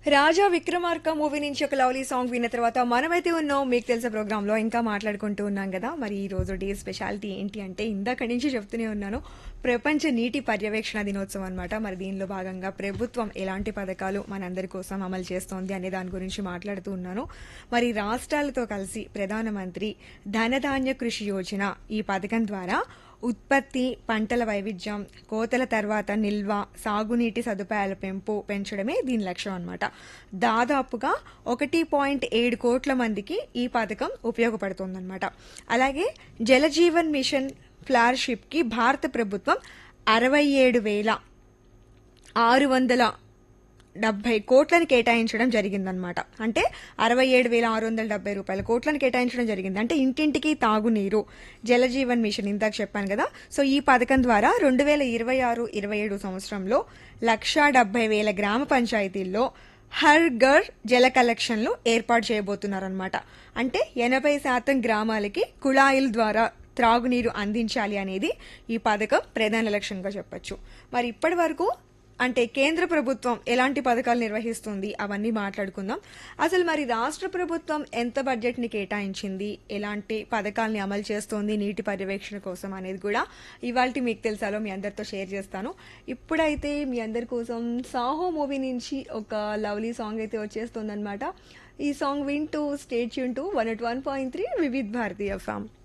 రాజా Vikramarka movie నుంచి ఒక lovely song విన్న తర్వాత మనమైతే ఉన్నాం మీకు తెలిసే ప్రోగ్రామ్ లో ఇంకా మాట్లాడుకుంటూ ఉన్నాం కదా మరి ఈ రోజు డే స్పెషాలిటీ ఏంటి అంటే ఇందాక నుంచి చెప్తూనే ఉన్నాను ప్రపంచ నీటి పర్యవేక్షణ దినోత్సవం అన్నమాట మరి దీనిలో భాగంగా ప్రభుత్వం ఎలాంటి పథకాలు మనందరి కోసం అమలు చేస్తోంది అనే దాని గురించి మాట్లాడుతూ ఉన్నాను మరి రాష్ట్రాలతో కలిసి ప్రధానమంత్రి ధనధాన్య కృషి యోజన ఈ పథకం ద్వారా ఉత్పత్తి పంటల వైవిధ్యం కోతల తర్వాత నిల్వ సాగునీటి సదుపాయాల పెంపు పెంచడమే దీని లక్ష్యం అన్నమాట దాదాపుగా ఒకటి పాయింట్ ఏడు కోట్ల మందికి ఈ పథకం ఉపయోగపడుతుందన్నమాట అలాగే జలజీవన్ మిషన్ ఫ్లార్షిప్కి భారత ప్రభుత్వం అరవై ఏడు వేల ఆరు వందల డెబ్బై కోట్లను కేటాయించడం జరిగిందనమాట అంటే అరవై ఏడు వేల ఆరు వందల డెబ్బై రూపాయల కోట్లను కేటాయించడం జరిగింది అంటే ఇంటింటికి తాగునీరు జలజీవన్ మిషన్ ఇందాక చెప్పాను కదా సో ఈ పథకం ద్వారా రెండు వేల ఇరవై ఆరు ఇరవై ఏడు సంవత్సరంలో లక్షా డెబ్బై వేల గ్రామ పంచాయతీల్లో హర్ ఘర్ జల కలెక్షన్లు ఏర్పాటు చేయబోతున్నారనమాట అంటే ఎనభై శాతం గ్రామాలకి కుళాయిల ద్వారా త్రాగునీరు అందించాలి అనేది ఈ పథకం ప్రధాన లక్ష్యంగా చెప్పొచ్చు మరి ఇప్పటి వరకు అంటే కేంద్ర ప్రభుత్వం ఎలాంటి పథకాలు నిర్వహిస్తుంది అవన్నీ మాట్లాడుకుందాం అసలు మరి రాష్ట్ర ప్రభుత్వం ఎంత బడ్జెట్ని కేటాయించింది ఎలాంటి పథకాల్ని అమలు చేస్తోంది నీటి పర్యవేక్షణ కోసం అనేది కూడా ఇవాళ మీకు తెలుసాలో మీ అందరితో షేర్ చేస్తాను ఇప్పుడైతే మీ అందరి కోసం సాహో మూవీ నుంచి ఒక లవ్లీ సాంగ్ అయితే వచ్చేస్తుందన్నమాట ఈ సాంగ్ వింటూ stay tune to one at one point three Vividh Bharati form